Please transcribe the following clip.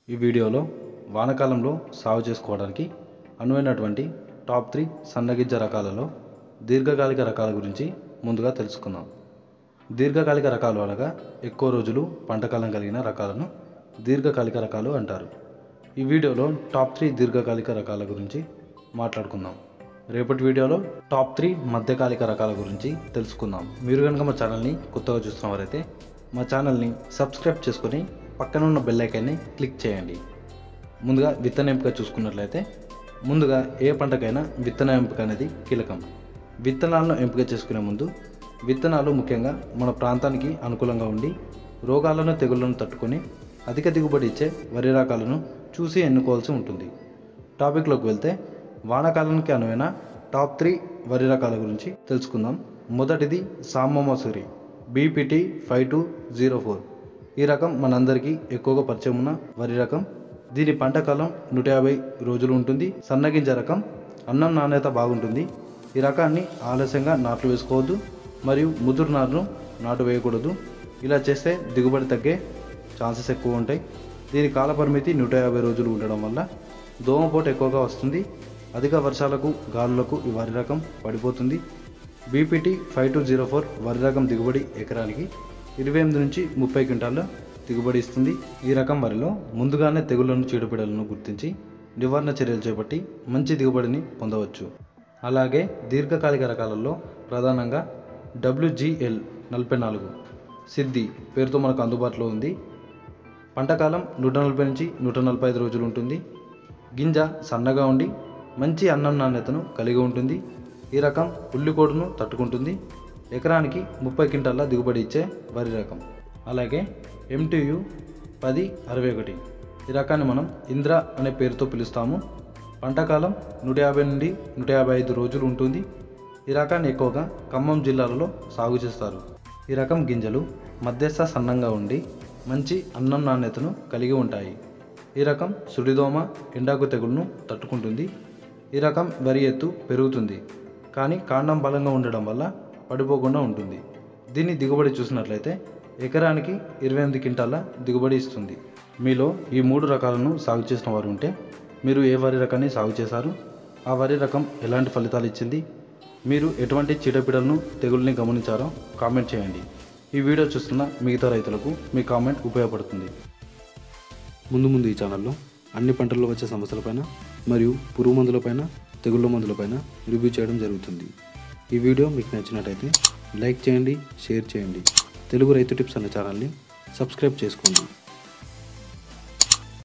ఈ వీడియోలో వానాకాలంలో సాగు చేసుకోవడానికి అనువైనటువంటి టాప్ త్రీ సన్నగిజ్జ రకాలలో దీర్ఘకాలిక రకాల గురించి ముందుగా తెలుసుకుందాం దీర్ఘకాలిక రకాలు అనగా ఎక్కువ రోజులు పంటకాలం కలిగిన రకాలను దీర్ఘకాలిక రకాలు అంటారు ఈ వీడియోలో టాప్ త్రీ దీర్ఘకాలిక రకాల గురించి మాట్లాడుకుందాం రేపటి వీడియోలో టాప్ త్రీ మధ్యకాలిక రకాల గురించి తెలుసుకుందాం మీరు కనుక మా ఛానల్ని కొత్తగా చూస్తున్నవారైతే మా ఛానల్ని సబ్స్క్రైబ్ చేసుకొని పక్కన ఉన్న బెల్ ఐకాన్ని క్లిక్ చేయండి ముందుగా విత్తన ఎంపిక చూసుకున్నట్లయితే ముందుగా ఏ పంటకైనా విత్తన ఎంపిక అనేది కీలకం విత్తనాలను ఎంపిక చేసుకునే ముందు విత్తనాలు ముఖ్యంగా మన ప్రాంతానికి అనుకూలంగా ఉండి రోగాలను తెగుళ్లను తట్టుకొని అధిక దిగుబడి ఇచ్చే వరి రకాలను చూసి ఎన్నుకోవాల్సి ఉంటుంది టాపిక్లోకి వెళ్తే వానాకాలానికి అనువైన టాప్ త్రీ వరి రకాల గురించి తెలుసుకుందాం మొదటిది Samba Masuri BPT five two zero four ఈ రకం మనందరికీ ఎక్కువగా పరిచయం ఉన్న వరి రకం దీని పంట కాలం నూట యాభై రోజులు ఉంటుంది సన్నగింజ రకం అన్నం నాణ్యత బాగుంటుంది ఈ రకాన్ని ఆలస్యంగా నాట్లు వేసుకోవద్దు మరియు ముదురు నారును నాటు వేయకూడదు ఇలా చేస్తే దిగుబడి తగ్గే ఛాన్సెస్ ఎక్కువ ఉంటాయి దీని కాల పరిమితి నూట యాభై రోజులు ఉండడం వల్ల దోమపోటు ఎక్కువగా వస్తుంది అధిక వర్షాలకు గాలులకు ఈ వరి రకం పడిపోతుంది BPT five two zero four వరి రకం దిగుబడి ఎకరానికి ఇరవై ఎనిమిది నుంచి ముప్పై క్వింటాల దిగుబడి ఇస్తుంది ఈ రకం వరిలో ముందుగానే తెగుళ్లను చీడపీడలను గుర్తించి నివారణ చర్యలు చేపట్టి మంచి దిగుబడిని పొందవచ్చు అలాగే దీర్ఘకాలిక రకాలలో ప్రధానంగా డబ్ల్యూజిఎల్ నలభై నాలుగు సిద్ధి పేరుతో మనకు అందుబాటులో ఉంది పంటకాలం నూట నలభై నుంచి నూట నలభై ఐదు రోజులు ఉంటుంది గింజ సన్నగా ఉండి మంచి అన్నం నాణ్యతను కలిగి ఉంటుంది ఈ రకం ఉల్లికోడును తట్టుకుంటుంది ఎకరానికి ముప్పై క్వింటాల దిగుబడి ఇచ్చే వరి రకం అలాగే ఎంటీయు పది అరవై ఒకటి ఈ రకాన్ని మనం ఇంద్ర అనే పేరుతో పిలుస్తాము పంటకాలం నూట యాభై నుండి నూట యాభై ఐదు రోజులు ఉంటుంది ఈ రకాన్ని ఎక్కువగా ఖమ్మం జిల్లాలలో సాగు చేస్తారు ఈ రకం గింజలు మధ్యస్థ సన్నంగా ఉండి మంచి అన్నం నాణ్యతను కలిగి ఉంటాయి ఈ రకం సుడిదోమ ఎండాకు తెగుళ్లను తట్టుకుంటుంది ఈ రకం వరి ఎత్తు పెరుగుతుంది కానీ కాండం బలంగా ఉండడం వల్ల పడిపోకుండా ఉంటుంది దీని దిగుబడి చూసినట్లయితే ఎకరానికి ఇరవై ఎనిమిది క్వింటాల దిగుబడి ఇస్తుంది మీలో ఈ మూడు రకాలను సాగు చేసిన వారు ఉంటే మీరు ఏ వరి రకాన్ని సాగు చేశారు ఆ వరి రకం ఎలాంటి ఫలితాలు ఇచ్చింది మీరు ఎటువంటి చీడపీడలను తెగుల్ని గమనించారో కామెంట్ చేయండి ఈ వీడియో చూస్తున్న మిగతా రైతులకు మీ కామెంట్ ఉపయోగపడుతుంది ముందు ముందు ఈ ఛానల్లో అన్ని పంటల్లో వచ్చే సమస్యలపైన మరియు పురుగు మందులపైన తెగుళ్ళ మందులపైన రివ్యూ చేయడం జరుగుతుంది ఈ వీడియో మీకు నచ్చినట్టయితే లైక్ చేయండి షేర్ చేయండి తెలుగు రైతు టిప్స్ అనే ఛానల్ని సబ్స్క్రైబ్ చేసుకోండి